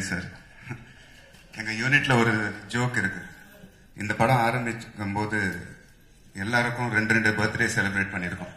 Vijay sir எங்க யூனிட்ல ஒரு ஜோக் இருக்கு இந்த படம் ஆரம்பிக்கும் போது எல்லாருக்கும் ரெண்டு ரெண்டு பர்த்டே செலிப்ரேட் பண்ணியிருக்கோம்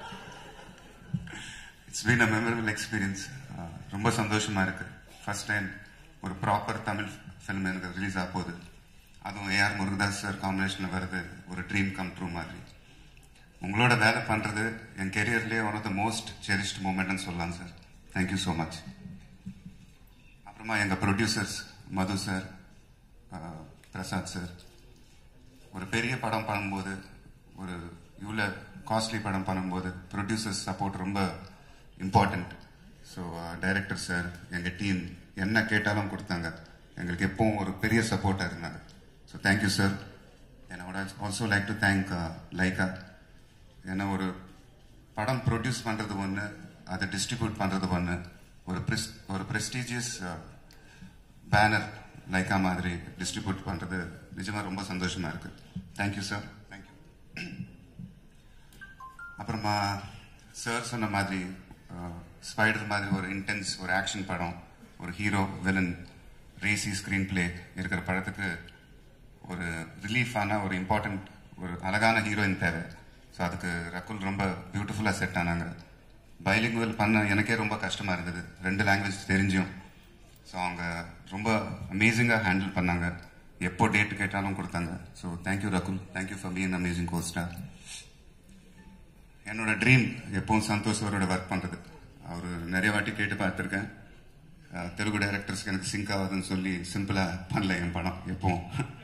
it's been a memorable experience ரொம்ப சந்தோஷமா இருக்கு ஃபர்ஸ்ட் டைம் ஒரு ப்ராப்பர் தமிழ் ஃபிலிம் எனக்கு ரிலீஸ் ஆக போகுது அதுவும் ஏஆர் முருகதாஸ் சார் காம்பினேஷன்ல வருது ஒரு ட்ரீம் கம் ட்ரூ மாதிரி உங்களோட வேலை பண்றது என் கெரியர்லேயே one of the most cherished மூமெண்ட்னு சொல்லலாம் சார் தேங்க்யூ ஸோ மச் அப்புறமா எங்க producers Madhu sir Prasad sir ஒரு பெரிய படம் பண்ணும்போது ஒரு இவ்வளோ காஸ்ட்லி படம் பண்ணும்போது ப்ரொடியூசர்ஸ் சப்போர்ட் ரொம்ப இம்பார்ட்டண்ட் ஸோ டைரக்டர் சார் எங்கள் டீம் என்ன கேட்டாலும் கொடுத்தாங்க எங்களுக்கு எப்பவும் ஒரு பெரிய சப்போர்ட்டாக இருந்தாங்க ஸோ தேங்க்யூ சார் என்னோட also like to thank Lyca ஏன்னா ஒரு படம் ப்ரொடியூஸ் பண்ணுறது ஒன்று அதை டிஸ்ட்ரிபியூட் பண்ணுறது ஒன்று ஒரு ப்ரெஸ் ஒரு ப்ரெஸ்டீஜியஸ் பேனர் லைக்கா மாதிரி டிஸ்ட்ரிபியூட் பண்ணுறது நிஜமாக ரொம்ப சந்தோஷமாக இருக்கு தேங்க்யூ சார் தேங்க்யூ அப்புறமா சார் சொன்ன மாதிரி ஸ்பைடர் மாதிரி ஒரு இன்டென்ஸ் ஒரு ஆக்ஷன் படம் ஒரு hero villain racy screenplay இருக்கிற படத்துக்கு ஒரு ரிலீஃபான ஒரு இம்பார்ட்டன்ட் ஒரு அழகான ஹீரோயின் தேவை ஸோ அதுக்கு ரகுல் ரொம்ப பியூட்டிஃபுல்லாக செட் ஆனாங்க பைலிங்குவல் பண்ண எனக்கே ரொம்ப கஷ்டமாக இருந்தது ரெண்டு லாங்குவேஜ் தெரிஞ்சும் ஸோ அவங்க ரொம்ப அமேசிங்காக ஹேண்டில் பண்ணாங்க எப்போ டேட் கேட்டாலும் கொடுத்தாங்க so thank you Rakul thank you for been amazing costar என்னோட ட்ரீம் எப்பவும் சந்தோஷ் அவரோட ஒர்க் பண்ணுறது அவர் நிறைய வாட்டி கேட்டு பார்த்துருக்கேன் அஹ், தெலுங்கு டைரக்டர்ஸ்க்கு எனக்கு சிங்க் ஆகுதுன்னு சொல்லி சிம்பிளாக பண்ணல என் படம் எப்பவும்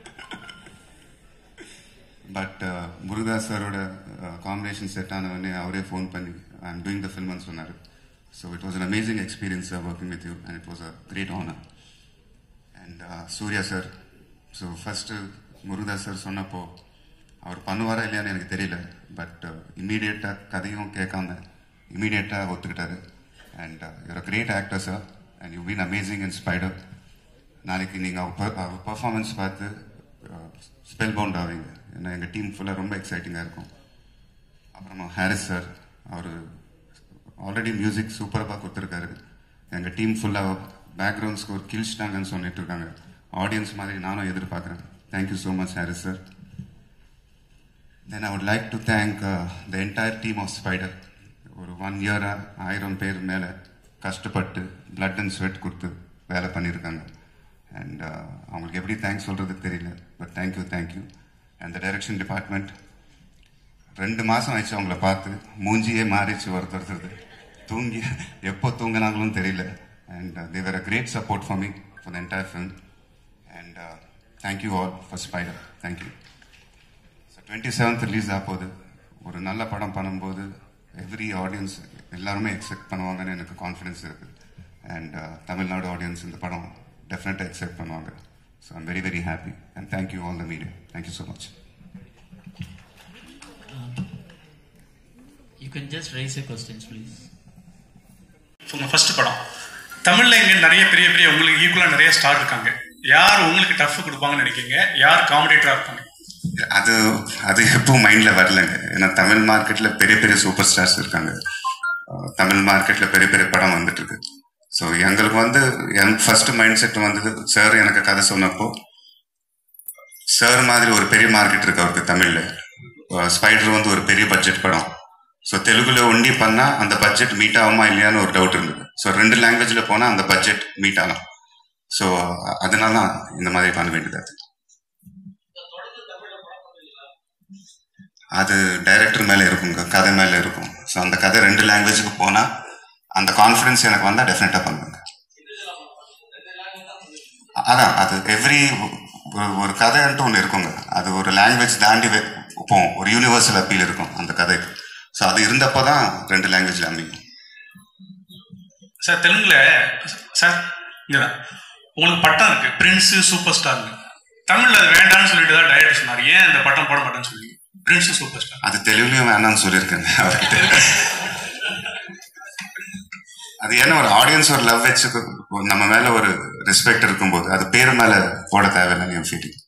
பட் முருகதாஸ் சாரோட காம்பினேஷன் செட் ஆனவொடனே அவரே ஃபோன் பண்ணி ஐ எம் டூயிங் த ஃபில்ம்னு சொன்னார் so it was an amazing experience working with you and it was a great honour and Suriya sir so first Murugadoss sir சொன்னப்போ அவர் பண்ணுவாரா இல்லையான்னு எனக்கு தெரியல பட் இம்மீடியட்டாக கதையும் கேட்காம இம்மீடியட்டாக ஒத்துக்கிட்டாரு and you're a great actor sir and you been amazing in Spyder நாளைக்கு நீங்கள் அவர் per- அவர் பர்ஃபார்மன்ஸ் பார்த்து ஸ்பெல் பவுண்ட் ஆவீங்க ஏன்னா எங்கள் டீம் ஃபுல்லாக ரொம்ப எக்ஸைட்டிங்காக இருக்கும் அப்புறமா ஹாரிஸ் சார் அவர் ஆல்ரெடி மியூசிக் சூப்பராக கொடுத்துருக்காரு எங்கள் டீம் ஃபுல்லாக பேக்ரவுண்ட் ஸ்கோர் கிழிச்சிட்டாங்கன்னு சொல்லிட்டு இருக்காங்க ஆடியன்ஸ் மாதிரி நானும் எதிர்பார்க்குறேன் thank you so much Harris sir then I would like to thank the entire team of Spyder ஒரு ஒன் இயராக ஆயிரம் பேர் மேலே கஷ்டப்பட்டு பிளட் அண்ட் ஸ்வெட் கொடுத்து வேலை பண்ணியிருக்காங்க அண்ட் அவங்களுக்கு எப்படி தேங்க்ஸ் சொல்கிறதுக்கு தெரியல but thank you thank you and the direction department ரெண்டு மாதம் ஆயிடுச்சு அவங்கள பார்த்து மூஞ்சியே மாறிச்சு ஒருத்தருத்தருது தூங்கி எப்போ தூங்கினாங்களும் தெரியல and they were a great support for me for the entire film and thank you all for Spyder thank you twenty seventh release ஆக போகுது ஒரு நல்ல படம் பண்ணும்போது எவ்ரி ஆடியன்ஸ் எல்லாருமே எக்ஸெப்ட் பண்ணுவாங்கன்னு எனக்கு கான்ஃபிடன்ஸ் இருக்கு அண்ட் தமிழ்நாடு ஆடியன்ஸ் இந்த படம் டெஃபினட்டாக எக்ஸெப்ட் பண்ணுவாங்க so I'm very very happy and thank you all the media thank you so much You can just raise your questions, please. உங்கள் ஃபர்ஸ்ட் படம் தமிழில் இங்கே நிறைய பெரிய பெரிய உங்களுக்கு ஈக்குவலாக நிறைய ஸ்டார் இருக்காங்க யார் உங்களுக்கு டஃப் கொடுப்பாங்கன்னு நினைக்கிறீங்க யார் காமெடிட்டராக இருப்பாங்க அது அது எப்போ மைண்டில் வரலங்க ஏன்னா தமிழ் மார்க்கெட்டில் பெரிய பெரிய சூப்பர் ஸ்டார்ஸ் இருக்காங்க அஹ் தமிழ் மார்க்கெட்டில் பெரிய பெரிய படம் வந்துட்டு இருக்கு ஸோ எங்களுக்கு வந்து என் ஃபர்ஸ்ட் மைண்ட் செட் வந்தது சார் எனக்கு கதை சொன்னப்போ சார் மாதிரி ஒரு பெரிய மார்க்கெட் இருக்கு அவருக்கு தமிழில் ஸ்பைடர் வந்து ஒரு பெரிய பட்ஜெட் படம் ஸோ தெலுங்குல ஒண்டி பண்ணா அந்த பட்ஜெட் மீட் ஆகுமா இல்லையான்னு ஒரு டவுட் இருந்தது ஸோ ரெண்டு லாங்குவேஜ்ல போனா அந்த பட்ஜெட் மீட் ஆகலாம் ஸோ அதனால தான் இந்த மாதிரி பண்ண வேண்டியது அது டைரக்டர் மேல இருக்குங்க கதை மேல இருக்கும் ஸோ அந்த கதை ரெண்டு லாங்குவேஜுக்கு போனா அந்த கான்ஃபிடன்ஸ் எனக்கு வந்தா டெஃபினட்டா பண்ணுவேங்க அதான் அது எவ்ரி ஒரு கதைன்ட்டு ஒன்று இருக்குங்க அது ஒரு லாங்குவேஜ் தாண்டி வெ- போகும் ஒரு யூனிவர்சல் அப்பீல் இருக்கும் அந்த கதைக்கு ஸோ அது இருந்தப்போ தான் ரெண்டு லாங்குவேஜ்ல அமையும் சார் தெலுங்குல சார் இங்கதான் உங்களுக்கு பட்டம் இருக்கு பிரின்ஸ் சூப்பர் ஸ்டார்னு தமிழ்ல அது வேண்டாம்னு சொல்லிட்டு தான் டைரக்டர் சொன்னார் ஏன் அந்த பட்டம் போட மாட்டேன்னு சொல்லி பிரின்ஸ் சூப்பர் ஸ்டார் அது தெலுங்குலயும் வேணாம்னு சொல்லியிருக்கேங்க அவர்கிட்ட அது என்ன ஒரு ஆடியன்ஸ் ஒரு லவ் வச்சு நம்ம மேல ஒரு ரெஸ்பெக்ட் இருக்கும்போது அது பேர் மேல போட தேவையில்லைன்னு என் ஃபீலிங்